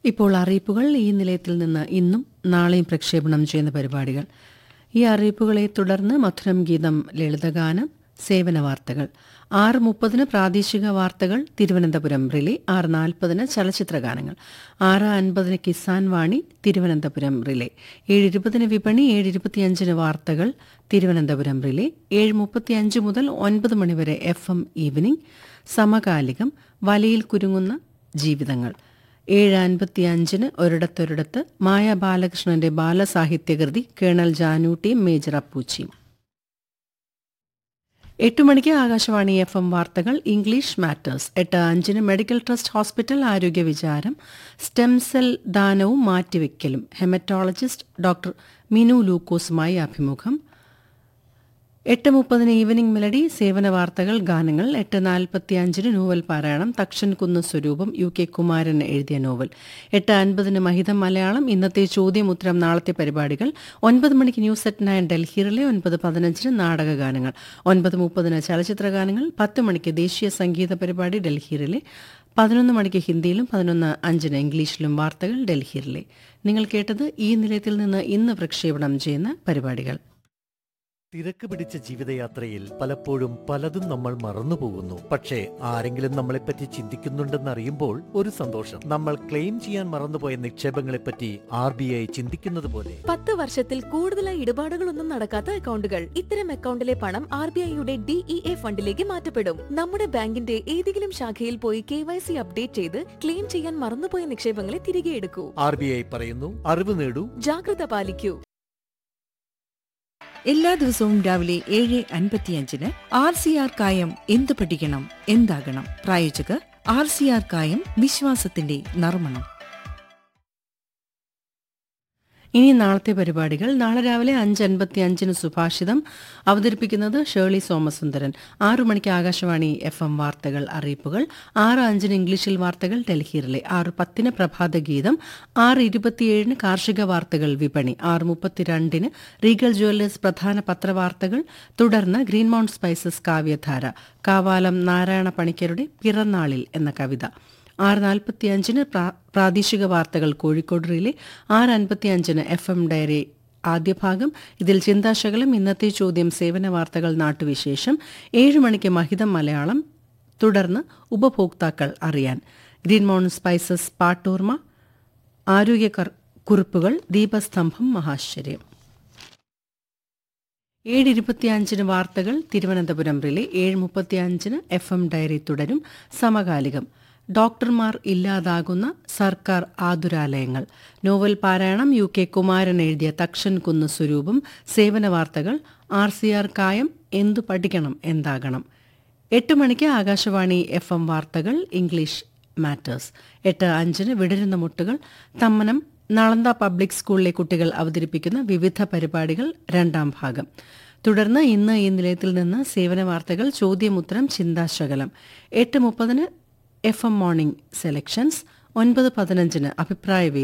ഇപ്പോൾ അറിയിപ്പുകൾ ഈ നിലയത്തിൽ നിന്ന് ഇന്നും നാളെയും പ്രക്ഷേപണം ചെയ്യുന്ന പരിപാടികൾ ഈ അറിയിപ്പുകളെ തുടർന്ന് മധുരം ഗീതം ലളിതഗാനം സേവന വാർത്തകൾ ആറ് മുപ്പതിന് പ്രാദേശിക വാർത്തകൾ തിരുവനന്തപുരം റിലേ ആറ് നാൽപ്പതിന് ചലച്ചിത്ര ഗാനങ്ങൾ ആറ് അൻപതിന് കിസാൻ വാണി തിരുവനന്തപുരം റിലേ ഏഴ് ഇരുപതിന് വിപണി ഏഴ് ഇരുപത്തിയഞ്ചിന് വാർത്തകൾ തിരുവനന്തപുരം റിലേ ഏഴ് മുപ്പത്തിയഞ്ച് മുതൽ ഒൻപത് മണിവരെ എഫ് എം ഈവനിംഗ് സമകാലികം വലയിൽ കുരുങ്ങുന്ന ജീവിതങ്ങൾ ഏഴ് അൻപത്തിയഞ്ചിന് ഒരിടത്തൊരിടത്ത് മായ ബാലകൃഷ്ണന്റെ ബാലസാഹിത്യകൃതി കേണൽ ജാനൂട്ടിയും മേജർ അപ്പൂച്ചിയും എട്ട് മണിക്ക് ആകാശവാണി എഫ് എം വാർത്തകൾ ഇംഗ്ലീഷ് മാറ്റേഴ്സ് എട്ട് അഞ്ചിന് മെഡിക്കൽ ട്രസ്റ്റ് ഹോസ്പിറ്റൽ ആരോഗ്യ വിചാരം സ്റ്റെം സെൽ ദാനവും മാറ്റിവെക്കലും ഹെമറ്റോളജിസ്റ്റ് ഡോക്ടർ മിനു ലൂക്കോസുമായി അഭിമുഖം എട്ട് മുപ്പതിന് ഈവനിംഗ് മെലഡി സേവന വാർത്തകൾ ഗാനങ്ങൾ എട്ട് നാൽപ്പത്തി അഞ്ചിന് നോവൽ പാരായണം തക്ഷൻ കുന്ന് സ്വരൂപം യു കെ കുമാരൻ എഴുതിയ നോവൽ എട്ട് അൻപതിന് മഹിതം മലയാളം ഇന്നത്തെ ചോദ്യം ഉത്തരം നാളത്തെ പരിപാടികൾ ഒൻപത് മണിക്ക് ന്യൂസ് അറ്റ് നയൻ ഡൽഹിയിലെ ഒൻപത് പതിനഞ്ചിന് നാടക ഗാനങ്ങൾ ഒൻപത് മുപ്പതിന് ചലച്ചിത്ര ഗാനങ്ങൾ പത്ത് മണിക്ക് ദേശീയ സംഗീത പരിപാടി ഡൽഹിയിലെ പതിനൊന്ന് മണിക്ക് ഹിന്ദിയിലും പതിനൊന്ന് അഞ്ചിന് ഇംഗ്ലീഷിലും വാർത്തകൾ ഡൽഹിയിലെ നിങ്ങൾ കേട്ടത് ഈ നിലയത്തിൽ നിന്ന് ഇന്ന് പ്രക്ഷേപണം ചെയ്യുന്ന പരിപാടികൾ തിരക്ക് പിടിച്ച ജീവിതയാത്രയിൽ പലപ്പോഴും പലതും നമ്മൾ മറന്നുപോകുന്നു പക്ഷേ ആരെങ്കിലും നമ്മളെപ്പറ്റി ചിന്തിക്കുന്നുണ്ടെന്ന് അറിയുമ്പോൾ ഒരു സന്തോഷം നമ്മൾ ക്ലെയിം ചെയ്യാൻ മറന്നുപോയ നിക്ഷേപങ്ങളെപ്പറ്റി ആർ ബി ഐ ചിന്തിക്കുന്നത് പോലെ പത്ത് വർഷത്തിൽ കൂടുതലായി ഇടപാടുകളൊന്നും നടക്കാത്ത അക്കൗണ്ടുകൾ ഇത്തരം അക്കൗണ്ടിലെ പണം ആർ ബി ഐയുടെ ഡിഇഎ ഫണ്ടിലേക്ക് മാറ്റപ്പെടും നമ്മുടെ ബാങ്കിന്റെ ഏതെങ്കിലും ശാഖയിൽ പോയി കെ വൈ സി അപ്ഡേറ്റ് ചെയ്ത് ക്ലെയിം ചെയ്യാൻ മറന്നുപോയ നിക്ഷേപങ്ങളെ തിരികെ എടുക്കൂ ആർ ബി ഐ പറയുന്നു അറിവ് നേടൂ ജാഗ്രത പാലിക്കൂ എല്ലാ ദിവസവും രാവിലെ ഏഴ് അൻപത്തിയഞ്ചിന് ആർ സി ആർ കായം എന്ത് പഠിക്കണം എന്താകണം പ്രായോജകർ ആർ സി ആർ കായം വിശ്വാസത്തിന്റെ നർമ്മണം ഇനി നാളത്തെ പരിപാടികൾ നാളെ രാവിലെ അഞ്ച് അൻപത്തി അഞ്ചിന് സുഭാഷിതം അവതരിപ്പിക്കുന്നത് ഷേർലി സോമസുന്ദരൻ ആറു മണിക്ക് ആകാശവാണി എഫ് എം വാർത്തകൾ അറിയിപ്പുകൾ ആറ് അഞ്ചിന് ഇംഗ്ലീഷിൽ വാർത്തകൾ ഡൽഹിയിലെ ആറ് പത്തിന് പ്രഭാത ഗീതം ആറ് ഇരുപത്തിയേഴിന് കാർഷിക വാർത്തകൾ വിപണി ആറ് മുപ്പത്തിരണ്ടിന് റീഗൽ ജുവല്ലേഴ്സ് പ്രധാന പത്രവാർത്തകൾ തുടർന്ന് ഗ്രീൻ മൗണ്ട് സ്പൈസസ് കാവ്യധാര കാവാലം നാരായണ പണിക്കരുടെ പിറന്നാളിൽ എന്ന കവിത ആറ് നാൽപ്പത്തിയഞ്ചിന് പ്രാദേശിക വാർത്തകൾ കോഴിക്കോട് റിലെ ആറ് അൻപത്തിയഞ്ചിന് എഫ് എം ഡയറി ആദ്യ ഭാഗം ഇതിൽ ചിന്താശകലം ഇന്നത്തെ ചോദ്യം സേവന വാർത്തകൾ നാട്ടുവിശേഷം ഏഴ് മണിക്ക് മഹിതം മലയാളം തുടർന്ന് ഉപഭോക്താക്കൾ അറിയാൻ ഗ്രീൻ മൗണ്ട് സ്പൈസസ് പാട്ടൂർമ ആരോഗ്യ കുറിപ്പുകൾ ദീപസ്തംഭം മഹാശ്ചര്യം ഏഴ് ഇരുപത്തിയഞ്ചിന് വാർത്തകൾ തിരുവനന്തപുരം റിലെ ഏഴ് മുപ്പത്തിയഞ്ചിന് എഫ് എം ഡയറി തുടരും സമകാലികം ഡോക്ടർമാർ ഇല്ലാതാകുന്ന സർക്കാർ ആതുരാലയങ്ങൾ നോവൽ പാരായണം യു കെ കുമാരൻ എഴുതിയ തക്ഷൻ കുന്ന് സ്വരൂപം സേവന വാർത്തകൾ ആർ സി ആർ കായം എന്തു പഠിക്കണം എന്താകണം എട്ട് മണിക്ക് ആകാശവാണി എഫ് എം വാർത്തകൾ ഇംഗ്ലീഷ് മാറ്റേഴ്സ് എട്ട് അഞ്ചിന് വിടരുന്ന മുട്ടുകൾ തമ്മനം നളന്ത പബ്ലിക് സ്കൂളിലെ കുട്ടികൾ അവതരിപ്പിക്കുന്ന വിവിധ പരിപാടികൾ രണ്ടാം ഭാഗം തുടർന്ന് ഇന്ന് ഈ നിലയത്തിൽ നിന്ന് സേവന വാർത്തകൾ ചോദ്യമുത്തരം ചിന്താശകലം എട്ട് മുപ്പതിന് എഫ് എം മോർണിംഗ് സെലക്ഷൻസ് ഒൻപത് പതിനഞ്ചിന് അഭിപ്രായ